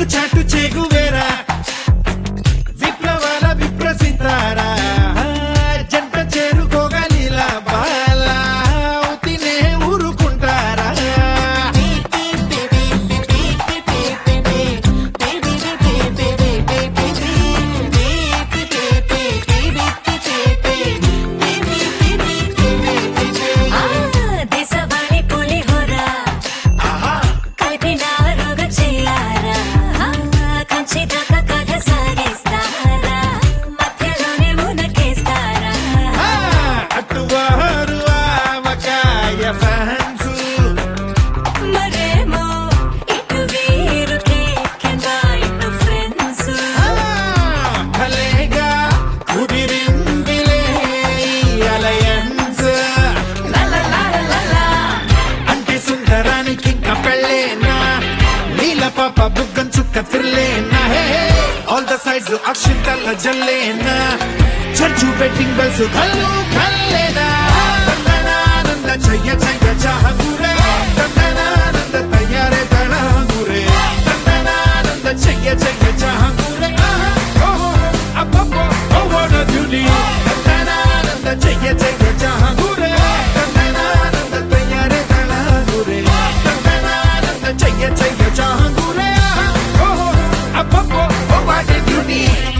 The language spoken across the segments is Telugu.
చాటు చెగువేరా విప్లవాల విప్రసితారా జంట చేరుకోగలిలా బాలా తినే ఊరుకుంటారా దేశవాళి పులిహోరా కలిపినారుగ చేయారా కంచి దాకా కథ సాగిస్తారా మధ్యలోనే మునకేస్తారా అటువారు ఆవకాయ ఫ్యాన్స్ మరేమో ఇటు వీరు కేకెంగా ఇటు ఫ్రెండ్స్ భలేగా కుదిరిందిలే అలయన్స్ అంటే సుందరానికి ఇంకా పెళ్ళేనా నీల పాప బుగ్గం చుక్క తిరలేనా ఆల్ ద సైడ్స్ అక్షింతల జల్లేనా చర్చు బెట్టింగ్ బెల్స్ కల్లు కల్లేనా తందనానంద చెయ్య చెయ్య చాహగురే తందనానంద తయారే తడాగురే తందనానంద చెయ్య చెయ్య చాహగురే ఓహో అబ్బబ్బో ఓ వాట్ a beauty తందనానంద చెయ్య చెయ్య చాహగురే తందనానంద తయారే తడాగురే తందనానంద చెయ్య చెయ్య చాహగురే ఓహో అబ్బబ్బో ఓ వాట్ a beauty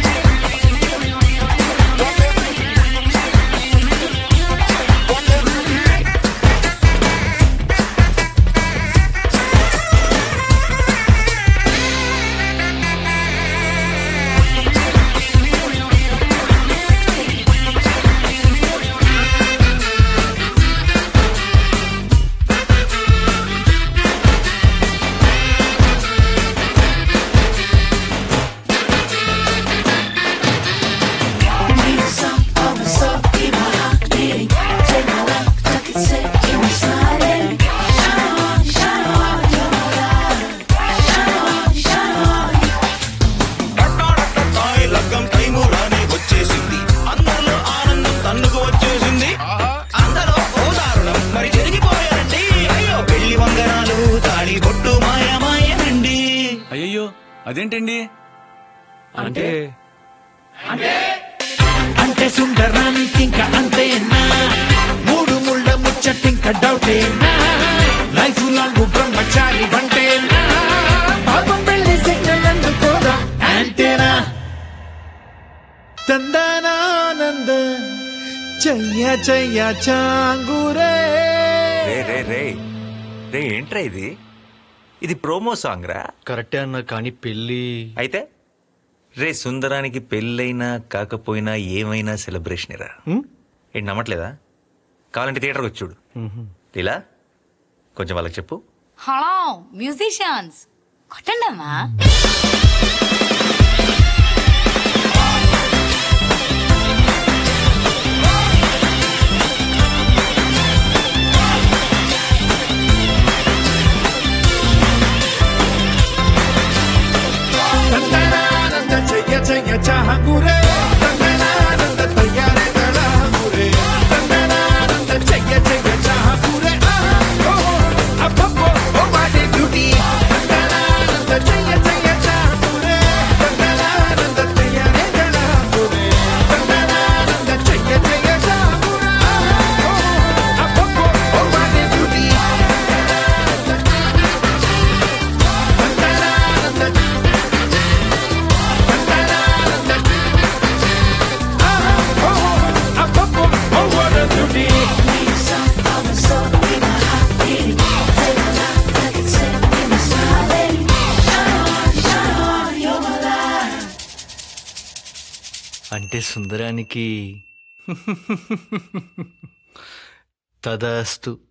తాయి లగ్గం టైము రానే వచ్చేసింది అందరిలో ఆనందం తన్నుకు వచ్చేసింది అందరూ ఓ దారుణం మరి జరిగిపోయారండి అయ్యో పెళ్లి వంగనాలు తాళి బొట్టు మాయమాయనండి అయ్యయ్యో అదేంటండి అంటే అంటే సుందరానికి ఇంకా అంతేనా మూడు ముళ్ళ ముచ్చటింక డౌటేనా లైఫ్ లాంగ్ బ్రహ్మచారి వంటేనా పాపం పెళ్లి సిగ్నల్ అందుకోదా అంతేనా తందనానంద చెయ్య చెయ్య చాంగురే రే రే రే రే ఏంట్రా ఇది ఇది ప్రోమో సాంగ్ రా కరెక్టే అన్న కానీ పెళ్ళి అయితే రే సుందరానికి పెళ్ళైనా కాకపోయినా ఏమైనా సెలబ్రేషన్ రా ఏంటి నమ్మట్లేదా కావాలంటే థియేటర్కి వచ్చి చూడు ఇలా కొంచెం వాళ్ళకి చెప్పు హలో మ్యూజిషియన్స్ కొట్టండమ్మా తందనానంద చెయ్య చెయ్య చాంగురే తందనానంద తయారే తడాగురే తందనానంద చెయ్య చెయ్య చాంగురే అబ్బబ్బో ఓ వాట్ ఏ బ్యూటీ తందనానంద చెయ్య చెయ్య చాంగురే తందనానంద తయారే తడాగురే తందనానంద చెయ్య చెయ్య చాంగురే అబ్బబ్బో ఓ వాట్ ఏ బ్యూటీ తందనానంద అంటే సుందరానికి తదాస్తు